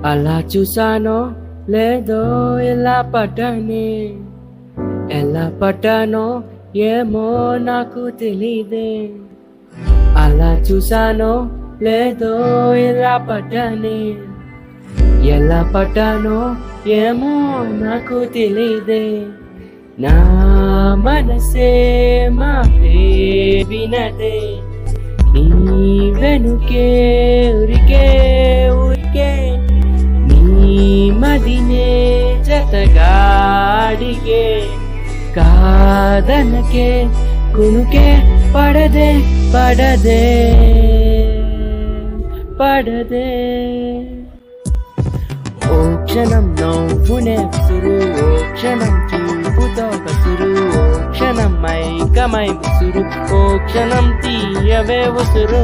అలా చూసానో లేదో ఎలా పడ్డానే ఎలా పడ్డానో ఏమో నాకు తెలీదే అలా చూసానో లేదో ఎలా పడ్డానే ఎలా పడ్డానో ఏమో నాకు తెలీదే నా మనసే మాటే వినదే నీ వెనుకే ఉరికే ఉరికే నీ మదినే జతగాడిగే కాదనకే కునుకే పడదే పడదే పడదే ఓ క్షణం నవ్వునే విసురు ఓ క్షణం చూపుతో కసురు ఓ క్షణం మైకమై విసురు ఓ క్షణం తీయవే ఉసురు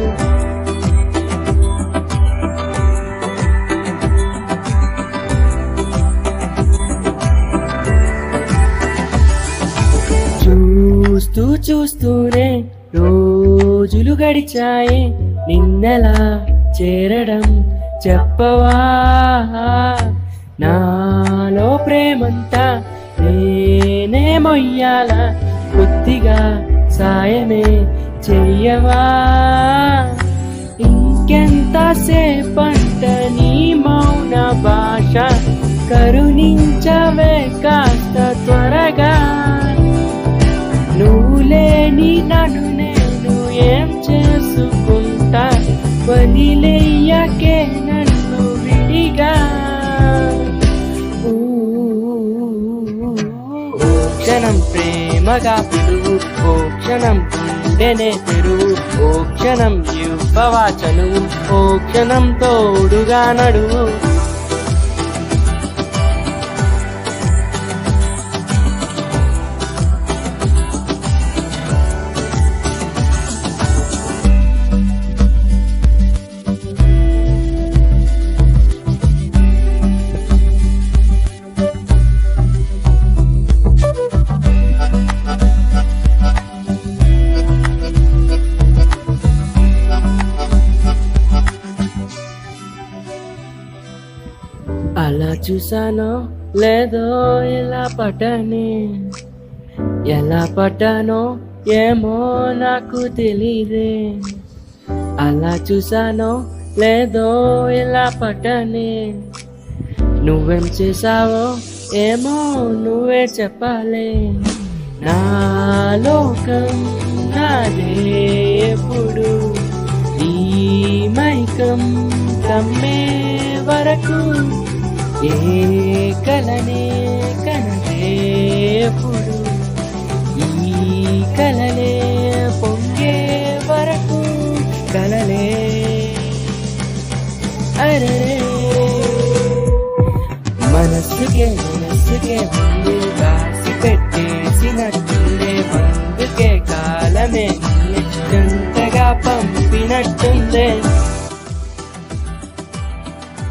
చూస్తూ చూస్తూనే రోజులు గడిచాయి నిన్నెలా చేరడం చెప్పవా నాలో ప్రేమంతా నేనే మొయ్యాల కొద్దిగా సాయమే చెయ్యవా ఇంకెంతసేపంట నీ మౌన భాష కరుణించవే కాస్త త్వరగా నువ్వు లేని నన్ను నేను ఏం చేసుకుంటా వదిలేయకే నన్ను విడిగా ఊ, ఓ క్షణం ప్రేమగా పిలువు ఓ క్షణం గుండెనే తెరువు ఓ క్షణం ఇవ్వవా చనువు ఓ క్షణం తోడుగా నడువు అలా చూసానో లేదో ఎలా పడ్డానే ఎలా పడ్డానో ఏమో నాకు తెలీదే అలా చూసానో లేదో ఎలా పడ్డానే నువ్వేం చేసావో ఏమో నువ్వే చెప్పాలే నా లోకం నాదే ఎప్పుడు ఈ మైకం కమ్మే వరకు ఏ కలనే కనదే ఎప్పుడు ఈ కలలే పొంగే వరకు కలలే అరే మనస్సుకే మనస్సుకే ముందు రాసి పెట్టేసినట్టుందే అందుకే కాలమే జంటగా పంపినట్టుందే